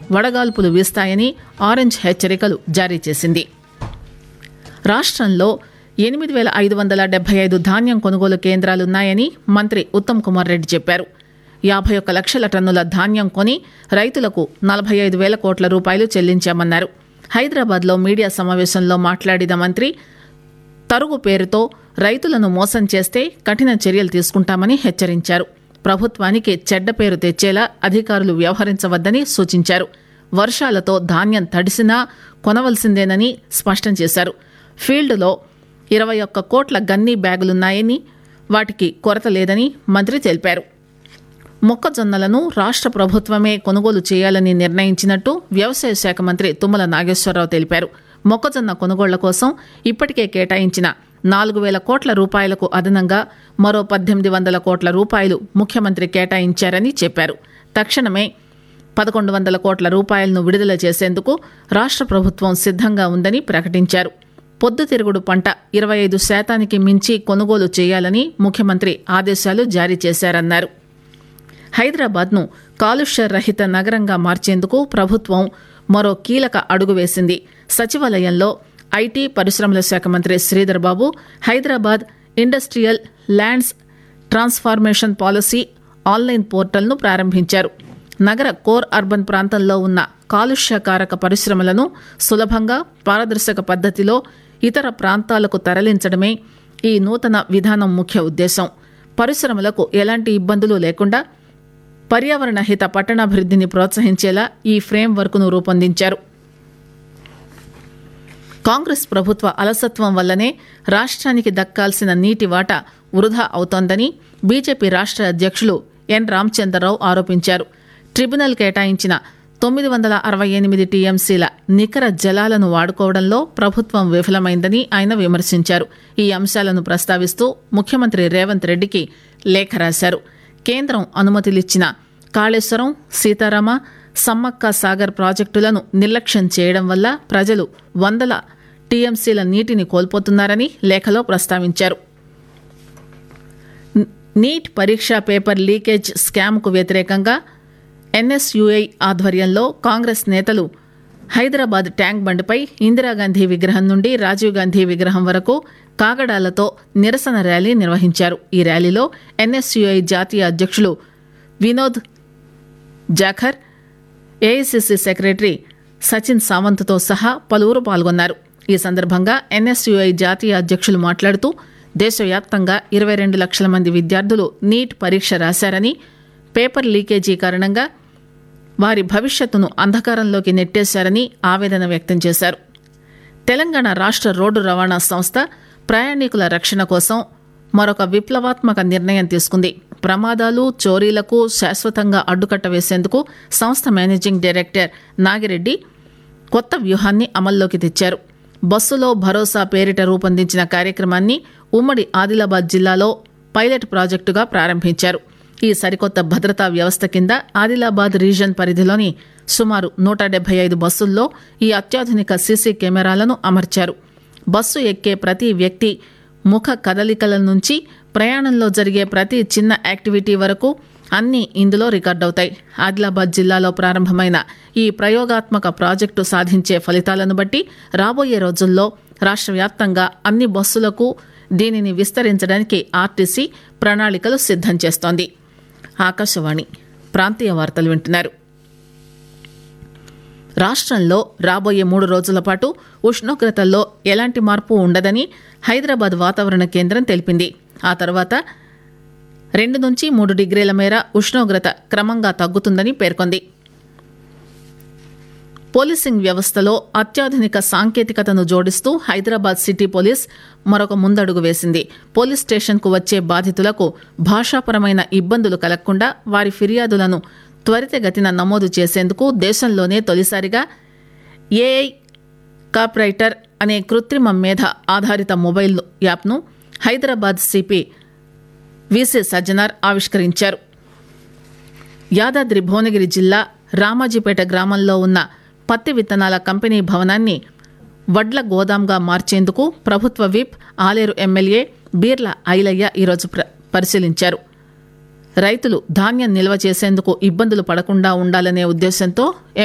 వడగాల్పులు వీస్తాయని ఆరెంజ్ హెచ్చరికలు జారీ చేసింది రాష్ట్రంలో ఎనిమిది వేల ఐదు వందల డెబ్బై ఐదు ధాన్యం కొనుగోలు కేంద్రాలున్నాయని మంత్రి ఉత్తమ్ కుమార్ రెడ్డి చెప్పారు యాభై ఒక్క లక్షల టన్నుల ధాన్యం కొని రైతులకు నలభై ఐదు వేల కోట్ల రూపాయలు చెల్లించామన్నారు హైదరాబాద్లో మీడియా సమావేశంలో మాట్లాడిన మంత్రి తరుగు పేరుతో రైతులను మోసం చేస్తే కఠిన చర్యలు తీసుకుంటామని హెచ్చరించారు ప్రభుత్వానికి చెడ్డ పేరు తెచ్చేలా అధికారులు వ్యవహరించవద్దని సూచించారు వర్షాలతో ధాన్యం తడిసినా కొనవలసిందేనని స్పష్టం చేశారు ఫీల్డ్లో ఇరవై ఒక్క కోట్ల గన్నీ బ్యాగులున్నాయని వాటికి కొరత లేదని మంత్రి తెలిపారు మొక్కజొన్నలను రాష్ట్ర ప్రభుత్వమే కొనుగోలు చేయాలని నిర్ణయించినట్టు వ్యవసాయ శాఖ మంత్రి తుమ్మల నాగేశ్వరరావు తెలిపారు మొక్కజొన్న కొనుగోళ్ల కోసం ఇప్పటికే కేటాయించిన నాలుగు వేల కోట్ల రూపాయలకు అదనంగా మరో పద్దెనిమిది వందల కోట్ల రూపాయలు ముఖ్యమంత్రి కేటాయించారని చెప్పారు తక్షణమే పదకొండు వందల కోట్ల రూపాయలను విడుదల చేసేందుకు రాష్ట్ర ప్రభుత్వం సిద్ధంగా ఉందని ప్రకటించారు పొద్దుతిరుగుడు పంట ఇరవై ఐదు శాతానికి మించి కొనుగోలు చేయాలని ముఖ్యమంత్రి ఆదేశాలు జారీ చేశారన్నారు హైదరాబాద్ను కాలుష్య రహిత నగరంగా మార్చేందుకు ప్రభుత్వం మరో కీలక అడుగు వేసింది సచివాలయంలో ఐటీ పరిశ్రమల శాఖ మంత్రి Sridhar Babu Hyderabad industrial lands transformation policy online పోర్టల్ను ప్రారంభించారు నగర కోర్ అర్బన్ ప్రాంతంలో ఉన్న కాలుష్యకారక పరిశ్రమలను సులభంగా పారదర్శక పద్దతిలో ఇతర ప్రాంతాలకు తరలించడమే ఈ నూతన విధానం ముఖ్య ఉద్దేశం పరిశ్రమలకు ఎలాంటి ఇబ్బందులు లేకుండా పర్యావరణ హిత పట్టణాభివృద్ధిని ప్రోత్సహించేలా ఈ ఫ్రేమ్ వర్క్ను రూపొందించారు కాంగ్రెస్ ప్రభుత్వ అలసత్వం వల్లనే రాష్ట్రానికి దక్కాల్సిన నీటి వాటా వృధా అవుతోందని బీజేపీ రాష్ట్ర అధ్యక్షులు ఎన్ రామచంద్రరావు ఆరోపించారు ట్రిబ్యునల్ కేటాయించిన తొమ్మిది వందల అరవై ఎనిమిది టీఎంసీల నికర జలాలను వాడుకోవడంలో ప్రభుత్వం విఫలమైందని ఆయన విమర్శించారు ఈ అంశాలను ప్రస్తావిస్తూ ముఖ్యమంత్రి రేవంత్ రెడ్డికి లేఖ రాశారు కేంద్రం అనుమతిలిచ్చిన కాళేశ్వరం సీతారామ సమ్మక్క సాగర్ ప్రాజెక్టులను నిర్లక్ష్యం చేయడం వల్ల ప్రజలు వందల టీఎంసీల నీటిని కోల్పోతున్నారని లేఖలో ప్రస్తావించారు నీట్ పరీక్షా పేపర్ లీకేజ్ స్కామ్కు వ్యతిరేకంగా ఎన్ఎస్యుఐ ఆధ్వర్యంలో కాంగ్రెస్ నేతలు హైదరాబాద్ ట్యాంక్ బండ్పై ఇందిరాగాంధీ విగ్రహం నుండి రాజీవ్ గాంధీ విగ్రహం వరకు కాగడాలతో నిరసన ర్యాలీ నిర్వహించారు ఈ ర్యాలీలో ఎన్ఎస్యుఐ జాతీయ అధ్యక్షులు వినోద్ జాఖర్ ఏఐసిసి సెక్రటరీ సచిన్ సావంత్తో సహా పలువురు పాల్గొన్నారు ఈ సందర్భంగా ఎన్ఎస్యుఐ జాతీయ అధ్యక్షులు మాట్లాడుతూ దేశవ్యాప్తంగా ఇరవై రెండు లక్షల మంది విద్యార్థులు నీట్ పరీక్ష రాశారని పేపర్ లీకేజీ కారణంగా వారి భవిష్యత్తును అంధకారంలోకి నెట్టేశారని ఆవేదన వ్యక్తం చేశారు తెలంగాణ రాష్ట్ర రోడ్డు రవాణా సంస్థ ప్రయాణికుల రక్షణ కోసం మరొక విప్లవాత్మక నిర్ణయం తీసుకుంది ప్రమాదాలు చోరీలకు శాశ్వతంగా అడ్డుకట్ట వేసేందుకు సంస్థ మేనేజింగ్ డైరెక్టర్ నాగిరెడ్డి కొత్త వ్యూహాన్ని అమల్లోకి తెచ్చారు బస్సులో భరోసా పేరిట రూపొందించిన కార్యక్రమాన్ని ఉమ్మడి ఆదిలాబాద్ జిల్లాలో పైలట్ ప్రాజెక్టుగా ప్రారంభించారు ఈ సరికొత్త భద్రతా వ్యవస్థ కింద ఆదిలాబాద్ రీజన్ పరిధిలోని సుమారు నూట డెబ్బై ఐదు బస్సుల్లో ఈ అత్యాధునిక సీసీ కెమెరాలను అమర్చారు బస్సు ఎక్కే ప్రతి వ్యక్తి ముఖ కదలికల నుంచి ప్రయాణంలో జరిగే ప్రతి చిన్న యాక్టివిటీ వరకు అన్నీ ఇందులో రికార్డవుతాయి ఆదిలాబాద్ జిల్లాలో ప్రారంభమైన ఈ ప్రయోగాత్మక ప్రాజెక్టు సాధించే ఫలితాలను బట్టి రాబోయే రోజుల్లో రాష్ట్ర వ్యాప్తంగా అన్ని బస్సులకు దీనిని విస్తరించడానికి ఆర్టీసీ ప్రణాళికలు సిద్ధం చేస్తోంది ఆకాశవాణి ప్రాంతీయ వార్తలు వింటున్నారు రాష్ట్రంలో రాబోయే మూడు రోజుల పాటు ఉష్ణోగ్రతల్లో ఎలాంటి మార్పు ఉండదని హైదరాబాద్ వాతావరణ కేంద్రం తెలిపింది ఆ తర్వాత రెండు నుంచి మూడు డిగ్రీల మేర ఉష్ణోగ్రత క్రమంగా తగ్గుతుందని పేర్కొంది పోలీసింగ్ వ్యవస్థలో అత్యాధునిక సాంకేతికతను జోడిస్తూ హైదరాబాద్ సిటీ పోలీస్ మరొక ముందడుగు వేసింది పోలీస్ స్టేషన్కు వచ్చే బాధితులకు భాషాపరమైన ఇబ్బందులు కలగకుండా వారి ఫిర్యాదులను త్వరితగతిన నమోదు చేసేందుకు దేశంలోనే తొలిసారిగా ఏఐ కాప్రైటర్ అనే కృత్రిమ మేధ ఆధారిత మొబైల్ యాప్ను హైదరాబాద్ సిపి విసి సజ్జనార్ ఆవిష్కరించారు యాదాద్రి భువనగిరి జిల్లా రామాజీపేట గ్రామంలో ఉన్న పత్తి విత్తనాల కంపెనీ భవనాన్ని వడ్ల గోదాంగా మార్చేందుకు ప్రభుత్వ విప్ ఆలేరు ఎమ్మెల్యే బీర్ల ఐలయ్య ఈరోజు ప్ర- పరిశీలించారు రైతులు ధాన్యం నిల్వ చేసేందుకు ఇబ్బందులు పడకుండా ఉండాలనే ఉద్దేశంతో